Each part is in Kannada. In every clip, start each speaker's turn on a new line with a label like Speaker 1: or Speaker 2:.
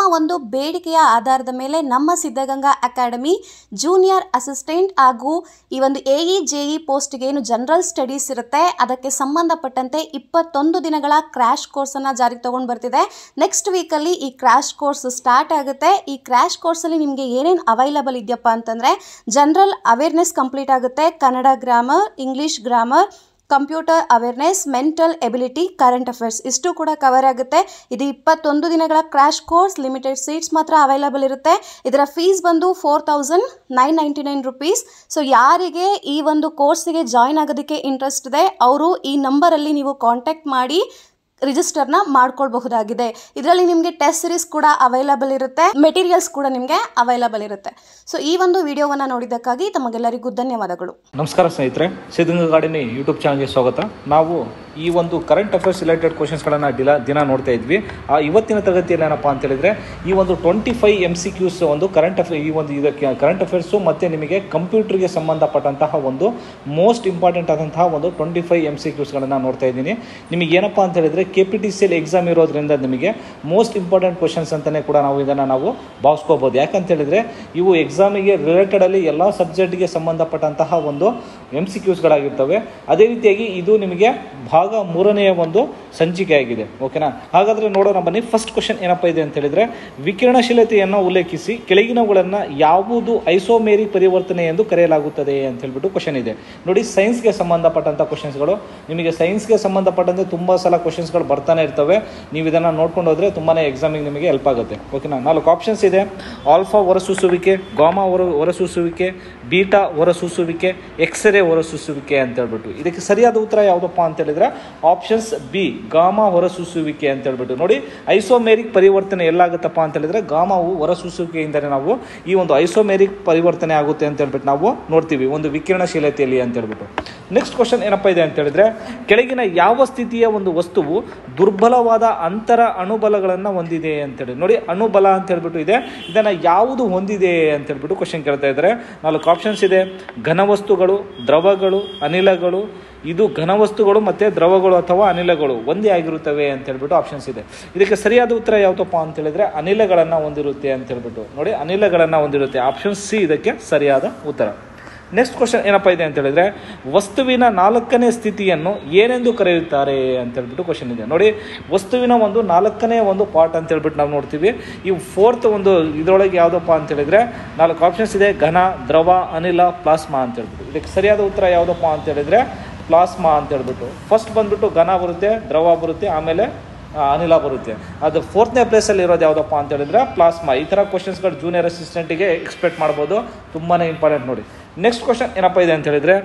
Speaker 1: ಒಂದು ಬೇಡಿಕೆಯ ಆಧಾರದ ಮೇಲೆ ನಮ್ಮ ಸಿದ್ಧಗಂಗಾ ಅಕಾಡೆಮಿ ಜೂನಿಯರ್ ಅಸಿಸ್ಟೆಂಟ್ ಹಾಗೂ ಈ ಒಂದು ಎ ಇ ಜೆ ಇ ಪೋಸ್ಟ್ಗೆ ಏನು ಜನರಲ್ ಸ್ಟಡೀಸ್ ಇರುತ್ತೆ ಅದಕ್ಕೆ ಸಂಬಂಧಪಟ್ಟಂತೆ ಇಪ್ಪತ್ತೊಂದು ದಿನಗಳ ಕ್ರ್ಯಾಶ್ ಕೋರ್ಸನ್ನು ಜಾರಿಗೆ ತೊಗೊಂಡು ಬರ್ತಿದೆ ನೆಕ್ಸ್ಟ್ ವೀಕಲ್ಲಿ ಈ ಕ್ರ್ಯಾಶ್ ಕೋರ್ಸ್ ಸ್ಟಾರ್ಟ್ ಆಗುತ್ತೆ ಈ ಕ್ರ್ಯಾಶ್ ಕೋರ್ಸಲ್ಲಿ ನಿಮಗೆ ಏನೇನು ಅವೈಲಬಲ್ ಇದೆಯಪ್ಪ ಅಂತಂದರೆ ಜನರಲ್ ಅವೇರ್ನೆಸ್ ಕಂಪ್ಲೀಟ್ ಆಗುತ್ತೆ Kannada grammar English grammar computer awareness mental ability current affairs ಇಷ್ಟು ಕೂಡ ಕವರ್ ಆಗುತ್ತೆ ಇದು ಇಪ್ಪತ್ತೊಂದು ದಿನಗಳ ಕ್ರ್ಯಾಶ್ ಕೋರ್ಸ್ ಲಿಮಿಟೆಡ್ ಸೀಟ್ಸ್ ಮಾತ್ರ ಅವೈಲಬಲ್ ಇರುತ್ತೆ ಇದರ ಫೀಸ್ ಬಂದು four thousand nine ninety nine rupees so ಯಾರಿಗೆ ಈ ಒಂದು ಕೋರ್ಸಿಗೆ ಜಾಯ್ನ್ ಆಗೋದಕ್ಕೆ ಇಂಟ್ರೆಸ್ಟ್ ಇದೆ ಅವರು ಈ ನಂಬರಲ್ಲಿ ನೀವು ಕಾಂಟ್ಯಾಕ್ಟ್ ಮಾಡಿ ರಿಜಿಸ್ಟರ್ನ ಮಾಡ್ಕೊಳ್ಬಹುದಾಗಿದೆ ಇದರಲ್ಲಿ ನಿಮಗೆ ಟೆಸ್ಟ್ ಸಿರೀಸ್ ಕೂಡ ಅವೈಲಬಲ್ ಇರುತ್ತೆ ಮೆಟೀರಿಯಲ್ಸ್ ಕೂಡ ನಿಮಗೆ ಅವೈಲಬಲ್ ಇರುತ್ತೆ ಸೊ ಈ ಒಂದು ವಿಡಿಯೋವನ್ನು ನೋಡಿದ್ದಕ್ಕಾಗಿ ತಮಗೆಲ್ಲರಿಗೂ ಧನ್ಯವಾದಗಳು
Speaker 2: ನಮಸ್ಕಾರ ಸ್ನೇಹಿತರೆ ಸಿದ್ಧಗಂಗಾ ಗಾರ್ಡನಿ ಯೂಟ್ಯೂಬ್ ಚಾನಲ್ಗೆ ಸ್ವಾಗತ ನಾವು ಈ ಒಂದು ಕರೆಂಟ್ ಅಫೇರ್ಸ್ ರಿಲೇಟೆಡ್ ಕ್ವಶನ್ಸ್ಗಳನ್ನು ದಿನ ದಿನ ನೋಡ್ತಾ ಇದ್ವಿ ಆ ಇವತ್ತಿನ ತರಗತಿಯಲ್ಲಿ ಏನಪ್ಪ ಅಂತ ಹೇಳಿದ್ರೆ ಈ ಒಂದು twenty five M C Qs ಒಂದು ಕರೆಂಟ್ ಅಫೇರ್ ಈ ಒಂದು ಇದಕ್ಕೆ ಕರೆಂಟ್ ಅಫೇರ್ಸು ಮತ್ತು ನಿಮಗೆ ಕಂಪ್ಯೂಟರ್ಗೆ ಸಂಬಂಧಪಟ್ಟಂತಹ ಒಂದು ಮೋಸ್ಟ್ ಇಂಪಾರ್ಟೆಂಟ್ ಆದಂತಹ ಒಂದು ಟ್ವೆಂಟಿ ಫೈವ್ ಎಮ್ ಸಿ ಕ್ಯೂಸ್ಗಳನ್ನು ನೋಡ್ತಾ ಇದ್ದೀನಿ ನಿಮಗೆ ಏನಪ್ಪ ಅಂತ ಹೇಳಿದ್ರೆ K P T C L exam ಇರೋದ್ರಿಂದ ನಿಮಗೆ ಮೋಸ್ಟ್ ಇಂಪಾರ್ಟೆಂಟ್ ಕ್ವಶನ್ಸ್ ಅಂತಲೇ ಕೂಡ ನಾವು ಇದನ್ನು ನಾವು ಭಾವಿಸ್ಕೋಬೋದು ಯಾಕಂತ ಹೇಳಿದ್ರೆ ಇವು ಎಕ್ಸಾಮಿಗೆ ರಿಲೇಟೆಡಲ್ಲಿ ಎಲ್ಲ ಸಬ್ಜೆಕ್ಟ್ಗೆ ಸಂಬಂಧಪಟ್ಟಂತಹ ಒಂದು ಎಮ್ ಸಿ ಕ್ಯೂಸ್ಗಳಾಗಿರ್ತವೆ ಅದೇ ರೀತಿಯಾಗಿ ಇದು ನಿಮಗೆ ಭಾಗ ಮೂರನೆಯ ಒಂದು ಸಂಚಿಕೆ ಆಗಿದೆ ಓಕೆನಾ ಹಾಗಾದರೆ ನೋಡೋಣ ಬನ್ನಿ ಫಸ್ಟ್ ಕ್ವಶನ್ ಏನಪ್ಪ ಇದೆ ಅಂತ ಹೇಳಿದ್ರೆ ವಿಕಿರಣಶೀಲತೆಯನ್ನು ಉಲ್ಲೇಖಿಸಿ ಕೆಳಗಿನವುಗಳನ್ನು ಯಾವುದು ಐಸೋಮೇರಿ ಪರಿವರ್ತನೆ ಎಂದು ಕರೆಯಲಾಗುತ್ತದೆ ಅಂತ ಹೇಳ್ಬಿಟ್ಟು ಕ್ವಶನ್ ಇದೆ ನೋಡಿ ಸೈನ್ಸ್ಗೆ ಸಂಬಂಧಪಟ್ಟಂಥ ಕ್ವಶನ್ಸ್ಗಳು ನಿಮಗೆ ಸೈನ್ಸ್ಗೆ ಸಂಬಂಧಪಟ್ಟಂತೆ ತುಂಬ ಸಲ ಕ್ವಶನ್ಸ್ಗಳು ಬರ್ತಾನೆ ಇರ್ತವೆ ನೀವು ಇದನ್ನು ನೋಡ್ಕೊಂಡು ಹೋದರೆ ತುಂಬಾ ಎಕ್ಸಾಮಿಗೆ ನಿಮಗೆ ಹೆಲ್ಪ್ ಆಗುತ್ತೆ ಓಕೆನಾ ನಾಲ್ಕು ಆಪ್ಷನ್ಸ್ ಇದೆ ಆಲ್ಫಾ ಹೊರಸೂಸುವಿಕೆ ಗಾಮಾ ಹೊರ ಹೊರಸೂಸುವಿಕೆ ಬೀಟಾ ಹೊರಸೂಸುವಿಕೆ ಎಕ್ಸ್ರೇ ಹೊರಸೂಸುವಿಕೆ ಅಂತ ಹೇಳ್ಬಿಟ್ಟು ಇದಕ್ಕೆ ಸರಿಯಾದ ಉತ್ತರ ಯಾವುದಪ್ಪ ಅಂತ ಹೇಳಿದ್ರೆ ಆಪ್ಷನ್ಸ್ ಬಿ ಗಾಮಾ ಹೊರಸೂಸುವಿಕೆ ಅಂತ ಹೇಳ್ಬಿಟ್ಟು ನೋಡಿ ಐಸೋಮೇರಿಕ್ ಪರಿವರ್ತನೆ ಎಲ್ಲಾಗುತ್ತಪ್ಪ ಅಂತ ಹೇಳಿದ್ರೆ ಗಾಮಾವು ಹೊರಸೂಸುವಿಕೆಯಿಂದಲೇ ನಾವು ಈ ಒಂದು ಐಸೋಮೇರಿಕ್ ಪರಿವರ್ತನೆ ಆಗುತ್ತೆ ಅಂತ ಹೇಳ್ಬಿಟ್ಟು ನಾವು ನೋಡ್ತೀವಿ ಒಂದು ವಿಕಿರಣಶೀಲತೆಯಲ್ಲಿ ಅಂತ ಹೇಳ್ಬಿಟ್ಟು ನೆಕ್ಸ್ಟ್ ಕ್ವಶನ್ ಏನಪ್ಪ ಇದೆ ಅಂತ ಹೇಳಿದ್ರೆ ಕೆಳಗಿನ ಯಾವ ಸ್ಥಿತಿಯ ಒಂದು ವಸ್ತುವು ದುರ್ಬಲವಾದ ಅಂತರ ಅಣುಬಲಗಳನ್ನು ಹೊಂದಿದೆ ಅಂತೇಳಿ ನೋಡಿ ಅಣುಬಲ ಅಂತ ಹೇಳ್ಬಿಟ್ಟು ಇದೆ ಇದನ್ನು ಯಾವುದು ಹೊಂದಿದೆ ಅಂತ ಹೇಳ್ಬಿಟ್ಟು ಕ್ವಶನ್ ಕೇಳ್ತಾ ಇದ್ದಾರೆ ನಾಲ್ಕು ಆಪ್ಷನ್ಸ್ ಇದೆ ಘನವಸ್ತುಗಳು ದ್ರವಗಳು ಅನಿಲಗಳು ಇದು ಘನವಸ್ತುಗಳು ಮತ್ತು ದ್ರವಗಳು ಅಥವಾ ಅನಿಲಗಳು ಒಂದೇ ಆಗಿರುತ್ತವೆ ಅಂತ ಹೇಳ್ಬಿಟ್ಟು ಆಪ್ಷನ್ಸ್ ಇದೆ ಇದಕ್ಕೆ ಸರಿಯಾದ ಉತ್ತರ ಯಾವುದಪ್ಪ ಅಂತ ಹೇಳಿದ್ರೆ ಅನಿಲಗಳನ್ನು ಹೊಂದಿರುತ್ತೆ ಅಂತ ಹೇಳ್ಬಿಟ್ಟು ನೋಡಿ ಅನಿಲಗಳನ್ನು ಹೊಂದಿರುತ್ತೆ ಆಪ್ಷನ್ ಸಿ ಇದಕ್ಕೆ ಸರಿಯಾದ ಉತ್ತರ ನೆಕ್ಸ್ಟ್ ಕ್ವಶನ್ ಏನಪ್ಪ ಇದೆ ಅಂತ ಹೇಳಿದ್ರೆ ವಸ್ತುವಿನ ನಾಲ್ಕನೇ ಸ್ಥಿತಿಯನ್ನು ಏನೆಂದು ಕರೆಯುತ್ತಾರೆ ಅಂತ ಹೇಳ್ಬಿಟ್ಟು ಕ್ವಶನ್ ಇದೆ ನೋಡಿ ವಸ್ತುವಿನ ಒಂದು ನಾಲ್ಕನೇ ಒಂದು ಪಾರ್ಟ್ ಅಂತ ಹೇಳ್ಬಿಟ್ಟು ನಾವು ನೋಡ್ತೀವಿ ಈ ಫೋರ್ತ್ ಒಂದು ಇದರೊಳಗೆ ಯಾವುದಪ್ಪ ಅಂತ ಹೇಳಿದ್ರೆ ನಾಲ್ಕು ಆಪ್ಷನ್ಸ್ ಇದೆ ಘನ ದ್ರವ ಅನಿಲ ಪ್ಲಾಸ್ಮಾ ಅಂತ ಹೇಳ್ಬಿಟ್ಟು ಇದಕ್ಕೆ ಸರಿಯಾದ ಉತ್ತರ ಯಾವುದಪ್ಪ ಅಂತ ಹೇಳಿದ್ರೆ ಪ್ಲಾಸ್ಮಾ ಅಂತ ಹೇಳ್ಬಿಟ್ಟು ಫಸ್ಟ್ ಬಂದ್ಬಿಟ್ಟು ಘನ ಬರುತ್ತೆ ದ್ರವ ಬರುತ್ತೆ ಆಮೇಲೆ ಆ, ಅನಿಲ ಬರುತ್ತೆ ಅದು ಫೋರ್ತ್ನೇ ಪ್ಲೇಸಲ್ಲಿ ಇರೋದು ಯಾವುದಪ್ಪ ಅಂತ ಹೇಳಿದ್ರೆ ಪ್ಲಾಸ್ಮಾ ಈ ಥರ ಕ್ವಶನ್ಸ್ಗಳು ಜೂನಿಯರ್ ಅಸಿಸ್ಟೆಂಟಿಗೆ ಎಕ್ಸ್ಪೆಕ್ಟ್ ಮಾಡ್ಬೋದು ತುಂಬಾ ಇಂಪಾರ್ಟೆಂಟ್ ನೋಡಿ ನೆಕ್ಸ್ಟ್ ಕ್ವಶನ್ ಏನಪ್ಪ ಇದೆ ಅಂತ ಹೇಳಿದ್ರೆ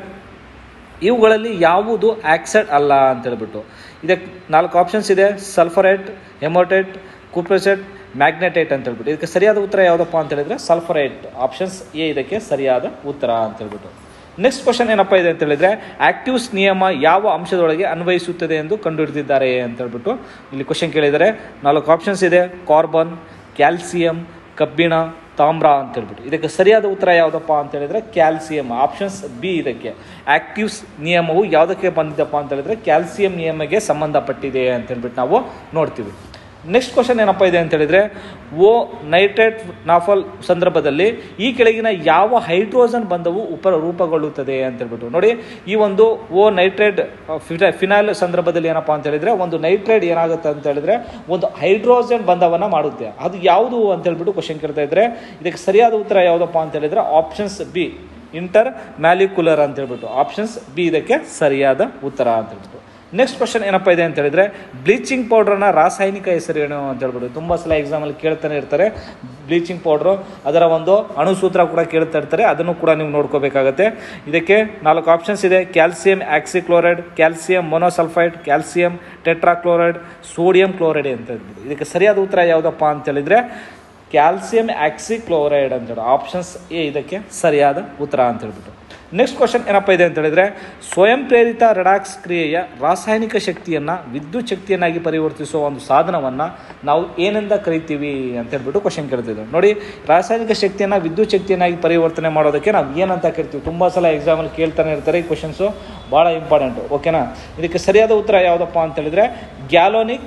Speaker 2: ಇವುಗಳಲ್ಲಿ ಯಾವುದು ಆಕ್ಸೈಡ್ ಅಲ್ಲ ಅಂತ ಹೇಳ್ಬಿಟ್ಟು ಇದಕ್ಕೆ ನಾಲ್ಕು ಆಪ್ಷನ್ಸ್ ಇದೆ ಸಲ್ಫರೇಟ್ ಹೆಮೋಟೇಟ್ ಕುಪ್ರೆಸೆಟ್ ಮ್ಯಾಗ್ನೆಟೇಟ್ ಅಂತ ಹೇಳ್ಬಿಟ್ಟು ಇದಕ್ಕೆ ಸರಿಯಾದ ಉತ್ತರ ಯಾವುದಪ್ಪ ಅಂತ ಹೇಳಿದ್ರೆ ಸಲ್ಫರೇಟ್ ಆಪ್ಷನ್ಸ್ ಎ ಇದಕ್ಕೆ ಸರಿಯಾದ ಉತ್ತರ ಅಂತ ಹೇಳ್ಬಿಟ್ಟು ನೆಕ್ಸ್ಟ್ ಕ್ವಶನ್ ಏನಪ್ಪ ಇದೆ ಅಂತ ಹೇಳಿದ್ರೆ ಆಕ್ಟಿವ್ಸ್ ನಿಯಮ ಯಾವ ಅಂಶದೊಳಗೆ ಅನ್ವಯಿಸುತ್ತದೆ ಎಂದು ಕಂಡುಹಿಡಿದಿದ್ದಾರೆ ಅಂತ ಹೇಳ್ಬಿಟ್ಟು ಇಲ್ಲಿ ಕ್ವಶನ್ ಕೇಳಿದರೆ ನಾಲ್ಕು ಆಪ್ಷನ್ಸ್ ಇದೆ ಕಾರ್ಬನ್ ಕ್ಯಾಲ್ಸಿಯಂ ಕಬ್ಬಿಣ ತಾಮ್ರ ಅಂತ ಹೇಳ್ಬಿಟ್ಟು ಇದಕ್ಕೆ ಸರಿಯಾದ ಉತ್ತರ ಯಾವುದಪ್ಪ ಅಂತ ಹೇಳಿದ್ರೆ ಕ್ಯಾಲ್ಸಿಯಂ ಆಪ್ಷನ್ಸ್ ಬಿ ಇದಕ್ಕೆ ಆಕ್ಟಿವ್ಸ್ ನಿಯಮವು ಯಾವುದಕ್ಕೆ ಬಂದಿದೆಪ್ಪ ಅಂತ ಹೇಳಿದ್ರೆ ಕ್ಯಾಲ್ಸಿಯಂ ನಿಯಮಕ್ಕೆ ಸಂಬಂಧಪಟ್ಟಿದೆ ಅಂತ ಹೇಳ್ಬಿಟ್ಟು ನಾವು ನೋಡ್ತೀವಿ ನೆಕ್ಸ್ಟ್ ಕ್ವಶನ್ ಏನಪ್ಪ ಇದೆ ಅಂತ ಹೇಳಿದ್ರೆ ಓ ನೈಟ್ರೇಟ್ ನಾಫಲ್ ಸಂದರ್ಭದಲ್ಲಿ ಈ ಕೆಳಗಿನ ಯಾವ ಹೈಡ್ರೋಜನ್ ಬಂಧವು ಉಪ ರೂಪುಗೊಳ್ಳುತ್ತದೆ ಅಂತ ಹೇಳ್ಬಿಟ್ಟು ನೋಡಿ ಈ ಒಂದು ಓ ನೈಟ್ರೇಟ್ ಫಿನಾಲ್ ಸಂದರ್ಭದಲ್ಲಿ ಏನಪ್ಪಾ ಅಂತ ಹೇಳಿದ್ರೆ ಒಂದು ನೈಟ್ರೇಟ್ ಏನಾಗುತ್ತೆ ಅಂತ ಹೇಳಿದ್ರೆ ಒಂದು ಹೈಡ್ರೋಜನ್ ಬಂಧವನ್ನ ಮಾಡುತ್ತೆ ಅದು ಯಾವುದು ಅಂತ ಹೇಳ್ಬಿಟ್ಟು ಕ್ವಶನ್ ಕೇಳ್ತಾ ಇದ್ರೆ ಇದಕ್ಕೆ ಸರಿಯಾದ ಉತ್ತರ ಯಾವುದಪ್ಪ ಅಂತ ಹೇಳಿದ್ರೆ ಆಪ್ಷನ್ಸ್ ಬಿ ಇಂಟರ್ ಮ್ಯಾಲಿಕ್ಯುಲರ್ ಅಂತ ಹೇಳ್ಬಿಟ್ಟು ಆಪ್ಷನ್ಸ್ ಬಿ ಇದಕ್ಕೆ ಸರಿಯಾದ ಉತ್ತರ ಅಂತ ಹೇಳ್ಬಿಟ್ಟು ನೆಕ್ಸ್ಟ್ ಕ್ವಶನ್ ಏನಪ್ಪ ಇದೆ ಅಂತ ಹೇಳಿದ್ರೆ ಬ್ಲೀಚಿಂಗ್ ಪೌಡ್ರನ್ನ ರಾಸಾಯನಿಕ ಹೆಸರೇನು ಅಂತ ಹೇಳ್ಬಿಟ್ಟು ತುಂಬ ಸಲ ಎಕ್ಸಾಮಲ್ಲಿ ಕೇಳ್ತಾನೆ ಇರ್ತಾರೆ ಬ್ಲೀಚಿಂಗ್ ಪೌಡ್ರು ಅದರ ಒಂದು ಅಣುಸೂತ್ರ ಕೂಡ ಕೇಳ್ತಾ ಇರ್ತಾರೆ ಅದನ್ನು ಕೂಡ ನೀವು ನೋಡ್ಕೋಬೇಕಾಗತ್ತೆ ಇದಕ್ಕೆ ನಾಲ್ಕು ಆಪ್ಷನ್ಸ್ ಇದೆ calcium oxychloride calcium monosulphide calcium tetrachloride sodium chloride ಅಂತ ಹೇಳ್ಬಿಟ್ಟು ಇದಕ್ಕೆ ಸರಿಯಾದ ಉತ್ತರ ಯಾವುದಪ್ಪ ಅಂತ ಹೇಳಿದ್ರೆ ಕ್ಯಾಲ್ಸಿಯಂ ಆಕ್ಸಿಕ್ಲೋರೈಡ್ ಅಂತ ಹೇಳಿ ಆಪ್ಷನ್ಸ್ ಎ ಇದಕ್ಕೆ ಸರಿಯಾದ ಉತ್ತರ ಅಂತ ಹೇಳ್ಬಿಟ್ಟು ನೆಕ್ಸ್ಟ್ ಕ್ವಶನ್ ಏನಪ್ಪ ಇದೆ ಅಂತ ಹೇಳಿದ್ರೆ ಸ್ವಯಂ ಪ್ರೇರಿತ ರೆಡಾಕ್ಸ್ ಕ್ರಿಯೆಯ ರಾಸಾಯನಿಕ ಶಕ್ತಿಯನ್ನು ವಿದ್ಯುತ್ ಶಕ್ತಿಯನ್ನಾಗಿ ಪರಿವರ್ತಿಸುವ ಒಂದು ಸಾಧನವನ್ನು ನಾವು ಏನೆಂದ ಕರಿತೀವಿ ಅಂತ ಹೇಳ್ಬಿಟ್ಟು ಕ್ವಶನ್ ಕೇಳ್ತಿದ್ದೆ ನೋಡಿ ರಾಸಾಯನಿಕ ಶಕ್ತಿಯನ್ನು ವಿದ್ಯುತ್ ಶಕ್ತಿಯನ್ನಾಗಿ ಪರಿವರ್ತನೆ ಮಾಡೋದಕ್ಕೆ ನಾವು ಏನಂತ ಕರಿತೀವಿ ತುಂಬ ಸಲ ಎಕ್ಸಾಮಲ್ಲಿ ಕೇಳ್ತಾನೆ ಇರ್ತಾರೆ ಈ ಕ್ವಶನ್ಸು ಭಾಳ ಇಂಪಾರ್ಟೆಂಟು ಓಕೆನಾ ಇದಕ್ಕೆ ಸರಿಯಾದ ಉತ್ತರ ಯಾವುದಪ್ಪ ಅಂತ ಹೇಳಿದ್ರೆ ಗ್ಯಾಲೋನಿಕ್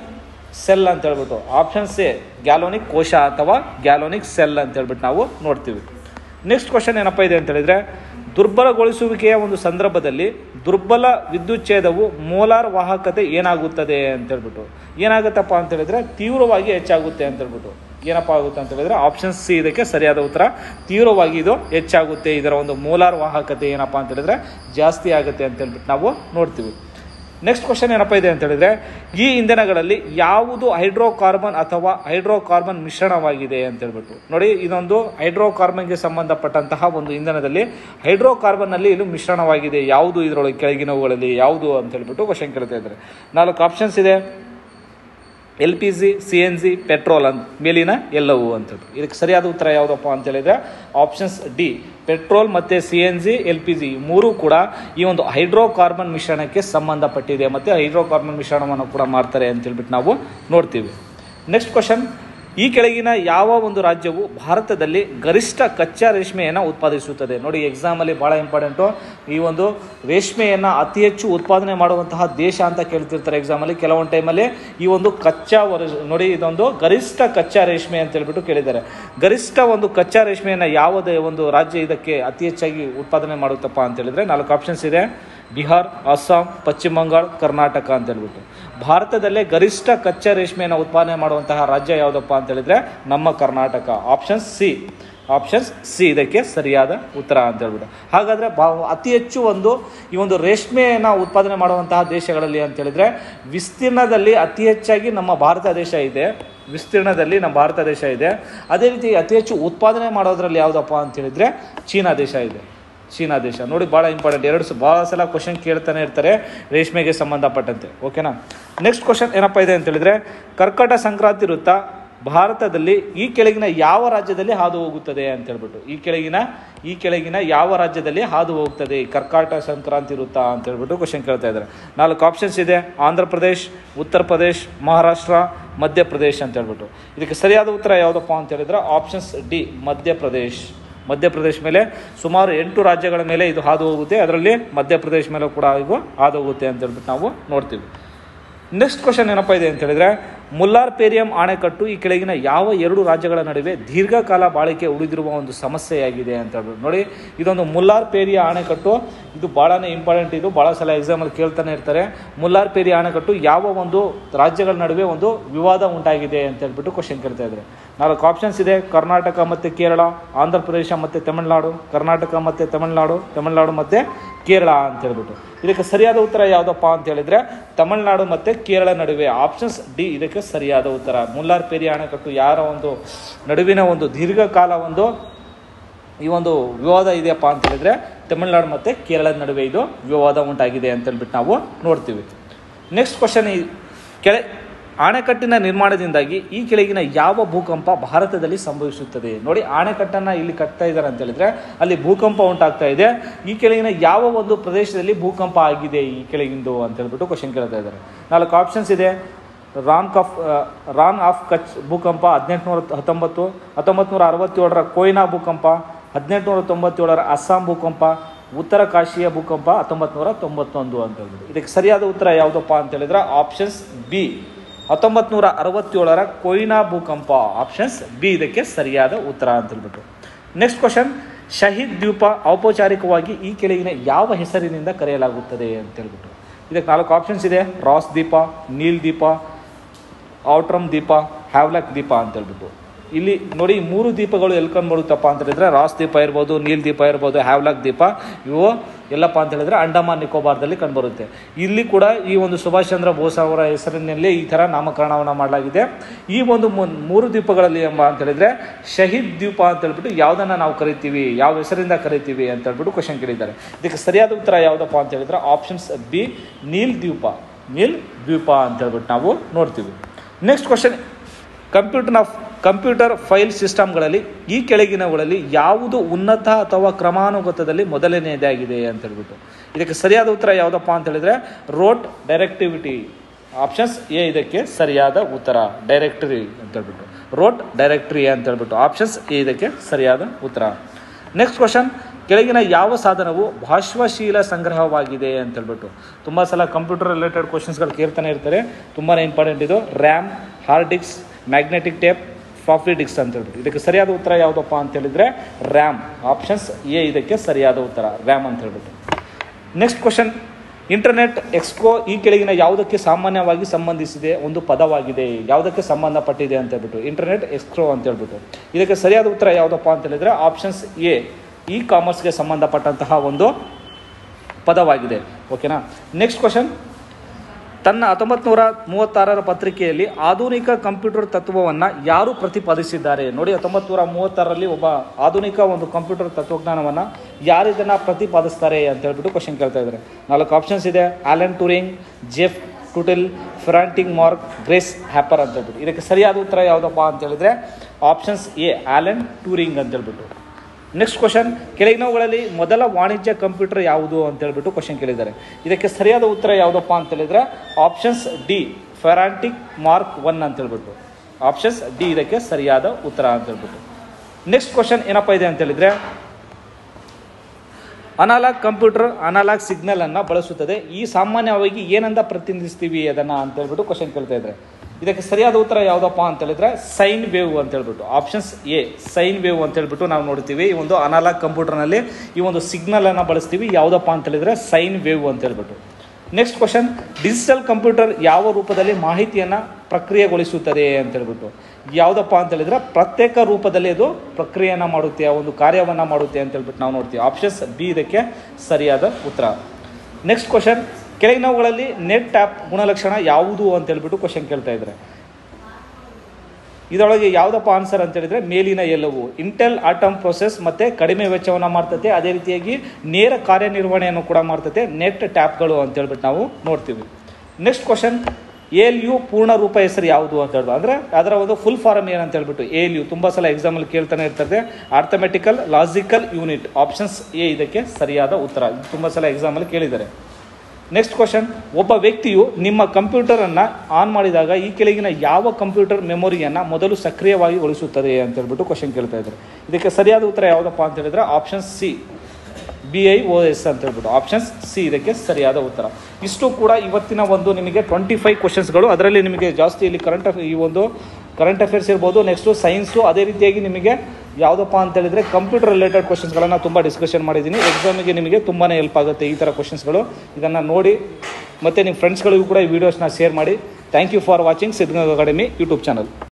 Speaker 2: ಸೆಲ್ ಅಂತ ಹೇಳ್ಬಿಟ್ಟು ಆಪ್ಷನ್ ಸಿ ಗ್ಯಾಲೋನಿಕ್ ಕೋಶ ಅಥವಾ ಗ್ಯಾಲೋನಿಕ್ ಸೆಲ್ ಅಂತ ಹೇಳ್ಬಿಟ್ಟು ನಾವು ನೋಡ್ತೀವಿ ನೆಕ್ಸ್ಟ್ ಕ್ವಶನ್ ಏನಪ್ಪ ಇದೆ ಅಂತ ಹೇಳಿದ್ರೆ ದುರ್ಬಲಗೊಳಿಸುವಿಕೆಯ ಒಂದು ಸಂದರ್ಭದಲ್ಲಿ ದುರ್ಬಲ ವಿದ್ಯುಚ್ಛೇದವು ಮೋಲಾರ್ ವಾಹಕತೆ ಏನಾಗುತ್ತದೆ ಅಂತ ಹೇಳ್ಬಿಟ್ಟು ಏನಾಗುತ್ತಪ್ಪ ಅಂತ ಹೇಳಿದ್ರೆ ತೀವ್ರವಾಗಿ ಹೆಚ್ಚಾಗುತ್ತೆ ಅಂತ ಹೇಳ್ಬಿಟ್ಟು ಏನಪ್ಪ ಆಗುತ್ತೆ ಅಂತ ಹೇಳಿದ್ರೆ ಆಪ್ಷನ್ ಸಿ ಇದಕ್ಕೆ ಸರಿಯಾದ ಉತ್ತರ ತೀವ್ರವಾಗಿ ಇದು ಹೆಚ್ಚಾಗುತ್ತೆ ಇದರ ಒಂದು ಮೋಲಾರ್ ವಾಹಕತೆ ಏನಪ್ಪ ಅಂತ ಹೇಳಿದ್ರೆ ಜಾಸ್ತಿ ಆಗುತ್ತೆ ಅಂತ ಹೇಳ್ಬಿಟ್ಟು ನಾವು ನೋಡ್ತೀವಿ ನೆಕ್ಸ್ಟ್ ಕ್ವಶನ್ ಏನಪ್ಪ ಇದೆ ಅಂತ ಹೇಳಿದ್ರೆ ಈ ಇಂಧನಗಳಲ್ಲಿ ಯಾವುದು ಹೈಡ್ರೋಕಾರ್ಬನ್ ಅಥವಾ ಹೈಡ್ರೋಕಾರ್ಬನ್ ಮಿಶ್ರಣವಾಗಿದೆ ಅಂತ ಹೇಳ್ಬಿಟ್ಟು ನೋಡಿ ಇದೊಂದು ಹೈಡ್ರೋಕಾರ್ಬನ್ಗೆ ಸಂಬಂಧಪಟ್ಟಂತಹ ಒಂದು ಇಂಧನದಲ್ಲಿ ಹೈಡ್ರೋಕಾರ್ಬನ್ನಲ್ಲಿ ಇದು ಮಿಶ್ರಣವಾಗಿದೆ ಯಾವುದು ಇದರೊಳಗೆ ಕೆಳಗಿನವುಗಳಲ್ಲಿ ಯಾವುದು ಅಂತ ಹೇಳ್ಬಿಟ್ಟು ಕ್ವಶನ್ ಕೇಳ್ತಾ ಇದ್ದಾರೆ ನಾಲ್ಕು ಆಪ್ಷನ್ಸ್ ಇದೆ L P G C N G petrol ಅಂತ ಮೇಲಿನ ಎಲ್ಲವೂ ಅಂತದ್ದು ಇದಕ್ಕೆ ಸರಿಯಾದ ಉತ್ತರ ಯಾವುದಪ್ಪ ಅಂತ ಹೇಳಿದ್ರೆ ಆಪ್ಷನ್ಸ್ ಡಿ ಪೆಟ್ರೋಲ್ ಮತ್ತು C N G L P G ಮೂರು ಕೂಡ ಈ ಒಂದು ಹೈಡ್ರೋಕಾರ್ಬನ್ ಮಿಶ್ರಣಕ್ಕೆ ಸಂಬಂಧಪಟ್ಟಿದೆ ಮತ್ತು ಹೈಡ್ರೋಕಾರ್ಬನ್ ಮಿಶ್ರಣವನ್ನು ಕೂಡ ಮಾಡ್ತಾರೆ ಅಂತ ಹೇಳ್ಬಿಟ್ಟು ನಾವು ನೋಡ್ತೀವಿ ನೆಕ್ಸ್ಟ್ ಕ್ವಶನ್ ಈ ಕೆಳಗಿನ ಯಾವ ಒಂದು ರಾಜ್ಯವು ಭಾರತದಲ್ಲಿ ಗರಿಷ್ಠ ಕಚ್ಚಾ ರೇಷ್ಮೆಯನ್ನು ಉತ್ಪಾದಿಸುತ್ತದೆ ನೋಡಿ ಎಕ್ಸಾಮಲ್ಲಿ ಭಾಳ ಇಂಪಾರ್ಟೆಂಟು ಈ ಒಂದು ರೇಷ್ಮೆಯನ್ನು ಅತಿ ಹೆಚ್ಚು ಉತ್ಪಾದನೆ ಮಾಡುವಂತಹ ದೇಶ ಅಂತ ಕೇಳ್ತಿರ್ತಾರೆ ಎಕ್ಸಾಮಲ್ಲಿ ಕೆಲವೊಂದು ಟೈಮಲ್ಲಿ ಈ ಒಂದು ಕಚ್ಚಾ ವರ ನೋಡಿ ಇದೊಂದು ಗರಿಷ್ಠ ಕಚ್ಚಾ ರೇಷ್ಮೆ ಅಂತ ಹೇಳ್ಬಿಟ್ಟು ಕೇಳಿದ್ದಾರೆ ಗರಿಷ್ಠ ಒಂದು ಕಚ್ಚಾ ರೇಷ್ಮೆಯನ್ನು ಯಾವುದೇ ಒಂದು ರಾಜ್ಯ ಇದಕ್ಕೆ ಅತಿ ಹೆಚ್ಚಾಗಿ ಉತ್ಪಾದನೆ ಮಾಡುತ್ತಪ್ಪ ಅಂತ ಹೇಳಿದ್ರೆ ನಾಲ್ಕು ಆಪ್ಷನ್ಸ್ ಇದೆ ಬಿಹಾರ್ ಅಸ್ಸಾಂ ಪಶ್ಚಿಮ ಬಂಗಾಳ ಕರ್ನಾಟಕ ಅಂತ ಹೇಳ್ಬಿಟ್ಟು ಭಾರತದಲ್ಲೇ ಗರಿಷ್ಠ ಕಚ್ಚಾ ರೇಷ್ಮೆಯನ್ನು ಉತ್ಪಾದನೆ ಮಾಡುವಂತಹ ರಾಜ್ಯ ಯಾವುದಪ್ಪ ಅಂತ ಹೇಳಿದ್ರೆ ನಮ್ಮ Karnataka option C options C ಇದಕ್ಕೆ ಸರಿಯಾದ ಉತ್ತರ ಅಂತ ಹೇಳ್ಬಿಟ್ಟು ಹಾಗಾದರೆ ಬಾ ಅತಿ ಹೆಚ್ಚು ಒಂದು ಈ ಒಂದು ರೇಷ್ಮೆಯನ್ನು ಉತ್ಪಾದನೆ ಮಾಡುವಂತಹ ದೇಶಗಳಲ್ಲಿ ಅಂತ ಹೇಳಿದ್ರೆ ವಿಸ್ತೀರ್ಣದಲ್ಲಿ ಅತಿ ಹೆಚ್ಚಾಗಿ ನಮ್ಮ ಭಾರತ ದೇಶ ಇದೆ ವಿಸ್ತೀರ್ಣದಲ್ಲಿ ನಮ್ಮ ಭಾರತ ದೇಶ ಇದೆ ಅದೇ ರೀತಿ ಅತಿ ಹೆಚ್ಚು ಉತ್ಪಾದನೆ ಮಾಡೋದ್ರಲ್ಲಿ ಯಾವುದಪ್ಪ ಅಂತ ಹೇಳಿದ್ರೆ ಚೀನಾ ದೇಶ ಇದೆ ಚೀನಾ ದೇಶ ನೋಡಿ ಭಾಳ ಇಂಪಾರ್ಟೆಂಟ್ ಎರಡು ಸ ಭಾಳ ಸಲ ಕ್ವಶನ್ ಕೇಳ್ತಾನೆ ಇರ್ತಾರೆ ರೇಷ್ಮೆಗೆ ಸಂಬಂಧಪಟ್ಟಂತೆ ಓಕೆನಾ ನೆಕ್ಸ್ಟ್ ಕ್ವಶನ್ ಏನಪ್ಪ ಇದೆ ಅಂತ ಹೇಳಿದ್ರೆ ಕರ್ಕಟ ಸಂಕ್ರಾಂತಿ ವೃತ್ತ ಭಾರತದಲ್ಲಿ ಈ ಕೆಳಗಿನ ಯಾವ ರಾಜ್ಯದಲ್ಲಿ ಹಾದು ಹೋಗುತ್ತದೆ ಅಂತ ಹೇಳ್ಬಿಟ್ಟು ಈ ಕೆಳಗಿನ ಈ ಕೆಳಗಿನ ಯಾವ ರಾಜ್ಯದಲ್ಲಿ ಹಾದು ಹೋಗ್ತದೆ ಈ ಕರ್ಕಾಟ ಸಂಕ್ರಾಂತಿ ವೃತ್ತ ಅಂತ ಹೇಳ್ಬಿಟ್ಟು ಕ್ವಶನ್ ಕೇಳ್ತಾ ಇದ್ದಾರೆ ನಾಲ್ಕು ಆಪ್ಷನ್ಸ್ ಇದೆ ಆಂಧ್ರ ಪ್ರದೇಶ್ ಉತ್ತರ ಪ್ರದೇಶ್ ಮಹಾರಾಷ್ಟ್ರ ಮಧ್ಯಪ್ರದೇಶ್ ಅಂತ ಹೇಳ್ಬಿಟ್ಟು ಇದಕ್ಕೆ ಸರಿಯಾದ ಉತ್ತರ ಯಾವುದಪ್ಪ ಅಂತ ಹೇಳಿದ್ರೆ ಆಪ್ಷನ್ಸ್ ಡಿ ಮಧ್ಯಪ್ರದೇಶ್ ಮಧ್ಯಪ್ರದೇಶ ಮೇಲೆ ಸುಮಾರು ಎಂಟು ರಾಜ್ಯಗಳ ಮೇಲೆ ಇದು ಹಾದು ಹೋಗುತ್ತೆ ಅದರಲ್ಲಿ ಮಧ್ಯಪ್ರದೇಶ ಮೇಲೆ ಕೂಡ ಇದು ಹಾದು ಹೋಗುತ್ತೆ ಅಂತ ಹೇಳ್ಬಿಟ್ಟು ನಾವು ನೋಡ್ತೀವಿ ನೆಕ್ಸ್ಟ್ ಕ್ವಶನ್ ಏನಪ್ಪ ಇದೆ ಅಂತ ಹೇಳಿದ್ರೆ ಮುಲ್ಲಾರ್ ಪೇರಿಯಂ ಅಣೆಕಟ್ಟು ಈ ಕೆಳಗಿನ ಯಾವ ಎರಡು ರಾಜ್ಯಗಳ ನಡುವೆ ದೀರ್ಘಕಾಲ ಬಾಳಿಕೆ ಉಳಿದಿರುವ ಒಂದು ಸಮಸ್ಯೆಯಾಗಿದೆ ಅಂತ ಹೇಳ್ಬಿಟ್ಟು ನೋಡಿ ಇದೊಂದು ಮುಲ್ಲಾರ್ ಪೇರಿಯ ಅಣೆಕಟ್ಟು ಇದು ಭಾಳನೇ ಇಂಪಾರ್ಟೆಂಟ್ ಇದು ಭಾಳ ಸಲ ಎಕ್ಸಾಮಲ್ಲಿ ಕೇಳ್ತಾನೆ ಇರ್ತಾರೆ ಮುಲ್ಲಾರ್ ಪೇರಿಯ ಅಣೆಕಟ್ಟು ಯಾವ ಒಂದು ರಾಜ್ಯಗಳ ನಡುವೆ ಒಂದು ವಿವಾದ ಉಂಟಾಗಿದೆ ಅಂತ ಹೇಳ್ಬಿಟ್ಟು ಕ್ವಶನ್ ಕೇಳ್ತಾ ಇದ್ದಾರೆ ನಾಲ್ಕು ಆಪ್ಷನ್ಸ್ ಇದೆ ಕರ್ನಾಟಕ ಮತ್ತು ಕೇರಳ ಆಂಧ್ರ ಪ್ರದೇಶ ಮತ್ತು ತಮಿಳುನಾಡು ಕರ್ನಾಟಕ ಮತ್ತು ತಮಿಳುನಾಡು ತಮಿಳುನಾಡು ಮತ್ತು ಕೇರಳ ಅಂತ ಹೇಳ್ಬಿಟ್ಟು ಇದಕ್ಕೆ ಸರಿಯಾದ ಉತ್ತರ ಯಾವುದಪ್ಪ ಅಂತ ಹೇಳಿದ್ರೆ ತಮಿಳುನಾಡು ಮತ್ತು ಕೇರಳ ನಡುವೆ ಆಪ್ಷನ್ಸ್ ಡಿ ಇದಕ್ಕೆ ಸರಿಯಾದ ಉತ್ತರ ಮುಲ್ಲಾರ್ ಪೇರಿ ಅಣೆಕಟ್ಟು ಯಾರ ಒಂದು ನಡುವಿನ ಒಂದು ದೀರ್ಘಕಾಲ ಒಂದು ಈ ಒಂದು ವಿವಾದ ಇದೆಯಪ್ಪ ಅಂತ ಹೇಳಿದ್ರೆ ತಮಿಳುನಾಡು ಮತ್ತು ಕೇರಳದ ನಡುವೆ ಇದು ವಿವಾದ ಉಂಟಾಗಿದೆ ಅಂತ ಹೇಳ್ಬಿಟ್ಟು ನಾವು ನೋಡ್ತೀವಿ ನೆಕ್ಸ್ಟ್ ಕ್ವಶನ್ ಈ ಕೆಳ ಅಣೆಕಟ್ಟಿನ ನಿರ್ಮಾಣದಿಂದಾಗಿ ಈ ಕೆಳಗಿನ ಯಾವ ಭೂಕಂಪ ಭಾರತದಲ್ಲಿ ಸಂಭವಿಸುತ್ತದೆ ನೋಡಿ ಅಣೆಕಟ್ಟನ್ನು ಇಲ್ಲಿ ಕಟ್ತಾ ಇದ್ದಾರೆ ಅಂತ ಹೇಳಿದ್ರೆ ಅಲ್ಲಿ ಭೂಕಂಪ ಉಂಟಾಗ್ತಾ ಇದೆ ಈ ಕೆಳಗಿನ ಯಾವ ಒಂದು ಪ್ರದೇಶದಲ್ಲಿ ಭೂಕಂಪ ಆಗಿದೆ ಈ ಕೆಳಗಿಂದು ಅಂತ ಹೇಳ್ಬಿಟ್ಟು ಕ್ವಶನ್ ಕೇಳ್ತಾ ಇದ್ದಾರೆ ನಾಲ್ಕು ಆಪ್ಷನ್ಸ್ ಇದೆ ರಾನ್ ಕಫ್ ರಾನ್ ಆಫ್ ಕಚ್ ಭೂಕಂಪ ಹದಿನೆಂಟುನೂರ ಹತ್ತೊಂಬತ್ತು ಹತ್ತೊಂಬತ್ತು ನೂರ ಅರವತ್ತೇಳರ ಕೊಯ್ನಾ ಭೂಕಂಪ ಹದಿನೆಂಟುನೂರ ತೊಂಬತ್ತೇಳರ ಅಸ್ಸಾಂ ಭೂಕಂಪ ಉತ್ತರ ಕಾಶಿಯ ಭೂಕಂಪ ಹತ್ತೊಂಬತ್ತು ನೂರ ತೊಂಬತ್ತೊಂದು ಅಂತ ಹೇಳ್ಬಿಟ್ಟು ಇದಕ್ಕೆ ಸರಿಯಾದ ಉತ್ತರ ಯಾವುದಪ್ಪ ಅಂತ ಹೇಳಿದ್ರೆ ಆಪ್ಷನ್ಸ್ ಬಿ ಹತ್ತೊಂಬತ್ತು ನೂರ ಅರವತ್ತೇಳರ ಕೊಯ್ನಾ ಭೂಕಂಪ ಆಪ್ಷನ್ಸ್ ಬಿ ಇದಕ್ಕೆ ಸರಿಯಾದ ಉತ್ತರ ಅಂತ ಹೇಳ್ಬಿಟ್ಟು ನೆಕ್ಸ್ಟ್ ಕ್ವಶನ್ ಶಹೀದ್ ದ್ವೀಪ ಔಪಚಾರಿಕವಾಗಿ ಈ ಕೆಳಗಿನ ಯಾವ ಹೆಸರಿನಿಂದ ಕರೆಯಲಾಗುತ್ತದೆ ಅಂತ ಹೇಳ್ಬಿಟ್ಟು ಇದಕ್ಕೆ ನಾಲ್ಕು ಆಪ್ಷನ್ಸ್ ಇದೆ ರಾಸ್ ದೀಪ ನೀಲ್ ದೀಪ ಔಟ್ರಮ್ ದೀಪ ಹ್ಯಾವ್ಲಾಕ್ ದೀಪ ಅಂತ ಹೇಳ್ಬಿಟ್ಟು ಇಲ್ಲಿ ನೋಡಿ ಈ ಮೂರು ದೀಪಗಳು ಎಲ್ಲಿ ಕಂಡುಬರುತ್ತಪ್ಪ ಅಂತ ಹೇಳಿದ್ರೆ ರಾಸ್ ದೀಪ ಇರ್ಬೋದು ನೀಲ್ ದೀಪ ಇರ್ಬೋದು ಹ್ಯಾವ್ಲಾಕ್ ದೀಪ ಇವು ಎಲ್ಲಪ್ಪ ಅಂತ ಹೇಳಿದ್ರೆ ಅಂಡಮಾನ್ ನಿಕೋಬಾರ್ದಲ್ಲಿ ಕಂಡುಬರುತ್ತೆ ಇಲ್ಲಿ ಕೂಡ ಈ ಒಂದು ಸುಭಾಷ್ ಚಂದ್ರ ಬೋಸ್ ಅವರ ಹೆಸರಿನಲ್ಲಿ ಈ ಥರ ನಾಮಕರಣವನ್ನು ಮಾಡಲಾಗಿದೆ ಈ ಒಂದು ಮು- ಮೂರು ದ್ವೀಪಗಳಲ್ಲಿ ಎಂಬ ಅಂತ ಹೇಳಿದ್ರೆ ಶಹೀದ್ ದ್ವೀಪ ಅಂತ ಹೇಳ್ಬಿಟ್ಟು ಯಾವುದನ್ನು ನಾವು ಕರಿತೀವಿ ಯಾವ ಹೆಸರಿಂದ ಕರಿತೀವಿ ಅಂತ ಹೇಳ್ಬಿಟ್ಟು ಕ್ವಶನ್ ಕೇಳಿದ್ದಾರೆ ಇದಕ್ಕೆ ಸರಿಯಾದ ಉತ್ತರ ಯಾವುದಪ್ಪ ಅಂತ ಹೇಳಿದ್ರೆ ಆಪ್ಷನ್ಸ್ ಬಿ ನೀಲ್ ದ್ವೀಪ ನೀಲ್ ದ್ವೀಪ ಅಂತ ಹೇಳ್ಬಿಟ್ಟು ನಾವು ನೋಡ್ತೀವಿ next question computer of computer file ಸಿಸ್ಟಮ್ಗಳಲ್ಲಿ ಈ ಕೆಳಗಿನವುಗಳಲ್ಲಿ ಯಾವುದು ಉನ್ನತ ಅಥವಾ ಕ್ರಮಾನುಗತದಲ್ಲಿ ಮೊದಲನೆಯದಾಗಿದೆ ಅಂತ ಹೇಳ್ಬಿಟ್ಟು ಇದಕ್ಕೆ ಸರಿಯಾದ ಉತ್ತರ ಯಾವುದಪ್ಪ ಅಂತ ಹೇಳಿದ್ರೆ ರೋಟ್ ಡೈರೆಕ್ಟಿವಿಟಿ ಆಪ್ಷನ್ಸ್ ಎ ಇದಕ್ಕೆ ಸರಿಯಾದ ಉತ್ತರ ಡೈರೆಕ್ಟರಿ ಅಂತ ಹೇಳ್ಬಿಟ್ಟು ರೋಟ್ ಡೈರೆಕ್ಟರಿ ಅಂತ ಹೇಳ್ಬಿಟ್ಟು ಆಪ್ಷನ್ಸ್ ಎ ಇದಕ್ಕೆ ಸರಿಯಾದ ಉತ್ತರ ನೆಕ್ಸ್ಟ್ ಕ್ವಶನ್ ಕೆಳಗಿನ ಯಾವ ಸಾಧನವು ಭಾಷ್ವಶೀಲ ಸಂಗ್ರಹವಾಗಿದೆ ಅಂತ ಹೇಳ್ಬಿಟ್ಟು ತುಂಬ ಸಲ ಕಂಪ್ಯೂಟರ್ ರಿಲೇಟೆಡ್ ಕ್ವಶನ್ಸ್ಗಳು ಕೇಳ್ತಾನೆ ಇರ್ತಾರೆ ತುಂಬಾ ಇಂಪಾರ್ಟೆಂಟ್ ಇದು RAM hard disk magnetic tape floppy disk ಅಂತ ಹೇಳ್ಬಿಟ್ಟು ಇದಕ್ಕೆ ಸರಿಯಾದ ಉತ್ತರ ಯಾವುದಪ್ಪ ಅಂತ ಹೇಳಿದ್ರೆ ರ್ಯಾಮ್ ಆಪ್ಷನ್ಸ್ ಎ ಇದಕ್ಕೆ ಸರಿಯಾದ ಉತ್ತರ ರ್ಯಾಮ್ ಅಂತ ಹೇಳ್ಬಿಟ್ಟು ನೆಕ್ಸ್ಟ್ ಕ್ವಶನ್ ಇಂಟರ್ನೆಟ್ ಎಕ್ಸ್ಕೋ ಈ ಕೆಳಗಿನ ಯಾವುದಕ್ಕೆ ಸಾಮಾನ್ಯವಾಗಿ ಸಂಬಂಧಿಸಿದೆ ಒಂದು ಪದವಾಗಿದೆ ಯಾವುದಕ್ಕೆ ಸಂಬಂಧಪಟ್ಟಿದೆ ಅಂತ ಹೇಳ್ಬಿಟ್ಟು ಇಂಟರ್ನೆಟ್ ಎಕ್ಸ್ಕೋ ಅಂತ ಹೇಳ್ಬಿಟ್ಟು ಇದಕ್ಕೆ ಸರಿಯಾದ ಉತ್ತರ ಯಾವುದಪ್ಪ ಅಂತ ಹೇಳಿದ್ರೆ ಆಪ್ಷನ್ಸ್ ಎ ಇ ಕಾಮರ್ಸ್ಗೆ ಸಂಬಂಧಪಟ್ಟಂತಹ ಒಂದು ಪದವಾಗಿದೆ ಓಕೆನಾ ನೆಕ್ಸ್ಟ್ ಕ್ವಶನ್ ತನ್ನ ಹತ್ತೊಂಬತ್ತು ನೂರ ಮೂವತ್ತಾರರ ಪತ್ರಿಕೆಯಲ್ಲಿ ಆಧುನಿಕ ಕಂಪ್ಯೂಟರ್ ತತ್ವವನ್ನು ಯಾರು ಪ್ರತಿಪಾದಿಸಿದ್ದಾರೆ ನೋಡಿ ಹತ್ತೊಂಬತ್ತು ನೂರ ಮೂವತ್ತಾರರಲ್ಲಿ ಒಬ್ಬ ಆಧುನಿಕ ಒಂದು ಕಂಪ್ಯೂಟರ್ ತತ್ವಜ್ಞಾನವನ್ನು ಯಾರು ಇದನ್ನು ಪ್ರತಿಪಾದಿಸ್ತಾರೆ ಅಂತ ಹೇಳ್ಬಿಟ್ಟು ಕ್ವಶನ್ ಕೇಳ್ತಾ ಇದ್ದಾರೆ ನಾಲ್ಕು ಆಪ್ಷನ್ಸ್ ಇದೆ Alan Turing Geoff Tootill Ferranti Mark Grace Hopper ಅಂತ ಹೇಳ್ಬಿಟ್ಟು ಇದಕ್ಕೆ ಸರಿಯಾದ ಉತ್ತರ ಯಾವುದಪ್ಪ ಅಂತ ಹೇಳಿದ್ರೆ ಆಪ್ಷನ್ಸ್ ಎ ಆಲೆನ್ ಟೂರಿಂಗ್ ಅಂತ ಹೇಳ್ಬಿಟ್ಟು ನೆಕ್ಸ್ಟ್ ಕ್ವಶನ್ ಕೆಳಗಿನವುಗಳಲ್ಲಿ ಮೊದಲ ವಾಣಿಜ್ಯ ಕಂಪ್ಯೂಟರ್ ಯಾವುದು ಅಂತ ಹೇಳ್ಬಿಟ್ಟು ಕ್ವಶನ್ ಕೇಳಿದ್ದಾರೆ ಇದಕ್ಕೆ ಸರಿಯಾದ ಉತ್ತರ ಯಾವುದಪ್ಪ ಅಂತ ಹೇಳಿದ್ರೆ options D Ferranti Mark one ಅಂತ ಹೇಳ್ಬಿಟ್ಟು ಆಪ್ಷನ್ಸ್ ಡಿ ಇದಕ್ಕೆ ಸರಿಯಾದ ಉತ್ತರ ಅಂತ ಹೇಳ್ಬಿಟ್ಟು ನೆಕ್ಸ್ಟ್ ಕ್ವಶನ್ ಏನಪ್ಪ ಇದೆ ಅಂತ ಹೇಳಿದ್ರೆ ಅನಾಲಾಗ್ ಕಂಪ್ಯೂಟರ್ ಅನಾಲಾಗ್ ಸಿಗ್ನಲ್ ಅನ್ನ ಬಳಸುತ್ತದೆ ಈ ಸಾಮಾನ್ಯವಾಗಿ ಏನಂದ ಪ್ರತಿನಿಧಿಸ್ತೀವಿ ಅದನ್ನ ಅಂತ ಹೇಳ್ಬಿಟ್ಟು ಕ್ವಶನ್ ಕೇಳ್ತಾ ಇದ್ದಾರೆ ಇದಕ್ಕೆ ಸರಿಯಾದ ಉತ್ತರ ಯಾವುದಪ್ಪ ಅಂತ ಹೇಳಿದ್ರೆ ಸೈನ್ ವೇವ್ ಅಂತ ಹೇಳ್ಬಿಟ್ಟು ಆಪ್ಷನ್ಸ್ ಎ ಸೈನ್ ವೇವ್ ಅಂತ ಹೇಳ್ಬಿಟ್ಟು ನಾವು ನೋಡ್ತೀವಿ ಈ ಒಂದು ಅನಾಲಾಗ್ ಕಂಪ್ಯೂಟರ್ನಲ್ಲಿ ಈ ಒಂದು ಸಿಗ್ನಲ್ ಅನ್ನ ಬಳಸ್ತೀವಿ ಯಾವುದಪ್ಪ ಅಂತ ಹೇಳಿದ್ರೆ ಸೈನ್ ವೇವ್ ಅಂತ ಹೇಳ್ಬಿಟ್ಟು ನೆಕ್ಸ್ಟ್ ಕ್ವಶನ್ ಡಿಜಿಟಲ್ ಕಂಪ್ಯೂಟರ್ ಯಾವ ರೂಪದಲ್ಲಿ ಮಾಹಿತಿಯನ್ನು ಪ್ರಕ್ರಿಯೆಗೊಳಿಸುತ್ತದೆ ಅಂತ ಹೇಳ್ಬಿಟ್ಟು ಯಾವುದಪ್ಪ ಅಂತ ಹೇಳಿದ್ರೆ ಪ್ರತ್ಯೇಕ ರೂಪದಲ್ಲಿ ಅದು ಪ್ರಕ್ರಿಯೆಯನ್ನು ಮಾಡುತ್ತೆ ಆ ಒಂದು ಕಾರ್ಯವನ್ನು ಮಾಡುತ್ತೆ ಅಂತ ಹೇಳ್ಬಿಟ್ಟು ನಾವು ನೋಡ್ತೀವಿ ಆಪ್ಷನ್ಸ್ ಬಿ ಇದಕ್ಕೆ ಸರಿಯಾದ ಉತ್ತರ ನೆಕ್ಸ್ಟ್ ಕ್ವಶನ್ ಕೆಳಗಿನವುಗಳಲ್ಲಿ ನೆಟ್ ಟ್ಯಾಪ್ ಗುಣಲಕ್ಷಣ ಯಾವುದು ಅಂತ ಹೇಳ್ಬಿಟ್ಟು ಕ್ವಶನ್ ಕೇಳ್ತಾ ಇದ್ದಾರೆ ಇದರೊಳಗೆ ಯಾವುದಪ್ಪ ಆನ್ಸರ್ ಅಂತ ಹೇಳಿದ್ರೆ ಮೇಲಿನ ಎಲ್ಲವು ಇಂಟೆಲ್ ಆಟಮ್ ಪ್ರೊಸೆಸ್ ಮತ್ತೆ ಕಡಿಮೆ ವೆಚ್ಚವನ್ನು ಮಾಡ್ತತೆ ಅದೇ ರೀತಿಯಾಗಿ ನೇರ ಕಾರ್ಯನಿರ್ವಹಣೆಯನ್ನು ಕೂಡ ಮಾಡ್ತತೆ ನೆಟ್ ಟ್ಯಾಪ್ಗಳು ಅಂತ ಹೇಳ್ಬಿಟ್ಟು ನಾವು ನೋಡ್ತೀವಿ ನೆಕ್ಸ್ಟ್ ಕ್ವಶನ್ ಎಲ್ ಯು ಪೂರ್ಣ ರೂಪ ಹೆಸರು ಯಾವುದು ಅಂತ ಹೇಳ್ಬೋದು ಅಂದರೆ ಅದರ ಒಂದು ಫುಲ್ ಫಾರಮ್ ಏನಂತ ಹೇಳ್ಬಿಟ್ಟು ಎಲ್ ಯು ತುಂಬ ಸಲ ಎಕ್ಸಾಮಲ್ಲಿ ಕೇಳ್ತಾನೆ ಇರ್ತದೆ arithmetical logical unit options A ಇದಕ್ಕೆ ಸರಿಯಾದ ಉತ್ತರ ಇದು ತುಂಬ ಸಲ ಎಕ್ಸಾಮಲ್ಲಿ ಕೇಳಿದ್ದಾರೆ ನೆಕ್ಸ್ಟ್ ಕ್ವಶನ್ ಒಬ್ಬ ವ್ಯಕ್ತಿಯು ನಿಮ್ಮ ಕಂಪ್ಯೂಟರನ್ನು ಆನ್ ಮಾಡಿದಾಗ ಈ ಕೆಳಗಿನ ಯಾವ ಕಂಪ್ಯೂಟರ್ ಮೆಮೊರಿಯನ್ನು ಮೊದಲು ಸಕ್ರಿಯವಾಗಿ ಗೊಳಿಸುತ್ತದೆ ಅಂತ ಹೇಳ್ಬಿಟ್ಟು ಕ್ವಶನ್ ಕೇಳ್ತಾ ಇದ್ದಾರೆ ಇದಕ್ಕೆ ಸರಿಯಾದ ಉತ್ತರ ಯಾವುದಪ್ಪ ಅಂತ ಹೇಳಿದ್ರೆ option C B I O S ಅಂತ ಹೇಳ್ಬಿಟ್ಟು ಆಪ್ಷನ್ಸ್ ಸಿ ಇದಕ್ಕೆ ಸರಿಯಾದ ಉತ್ತರ ಇಷ್ಟು ಕೂಡ ಇವತ್ತಿನ ಒಂದು ನಿಮಗೆ ಟ್ವೆಂಟಿ ಫೈವ್ ಕ್ವಶನ್ಸ್ಗಳು ಅದರಲ್ಲಿ ನಿಮಗೆ ಜಾಸ್ತಿ ಇಲ್ಲಿ ಕರೆಂಟ್ ಅಫ್ ಈ ಒಂದು ಕರೆಂಟ್ ಅಫೇರ್ಸ್ ಇರ್ಬೋದು ನೆಕ್ಸ್ಟು ಸೈನ್ಸು ಅದೇ ರೀತಿಯಾಗಿ ನಿಮಗೆ ಯಾವುದಪ್ಪ ಅಂತ ಹೇಳಿದ್ರೆ ಕಂಪ್ಯೂಟರ್ ರಿಲೇಟೆಡ್ ಕ್ವಶನ್ಸ್ಗಳನ್ನು ತುಂಬ ಡಿಸ್ಕಷನ್ ಮಾಡಿದ್ದೀನಿ ಎಕ್ಸಾಮಿಗೆ ನಿಮಗೆ ತುಂಬಾ ಹೆಲ್ಪ್ ಆಗುತ್ತೆ ಈ ಥರ ಕ್ವಶನ್ಸ್ಗಳು ಇದನ್ನು ನೋಡಿ ಮತ್ತು ನಿಮ್ಮ ಫ್ರೆಂಡ್ಸ್ಗಳಿಗೂ ಕೂಡ ಈ ವಿಡಿಯೋಸ್ನ ಶೇರ್ ಮಾಡಿ thank you for watching Siddaganga Academy YouTube channel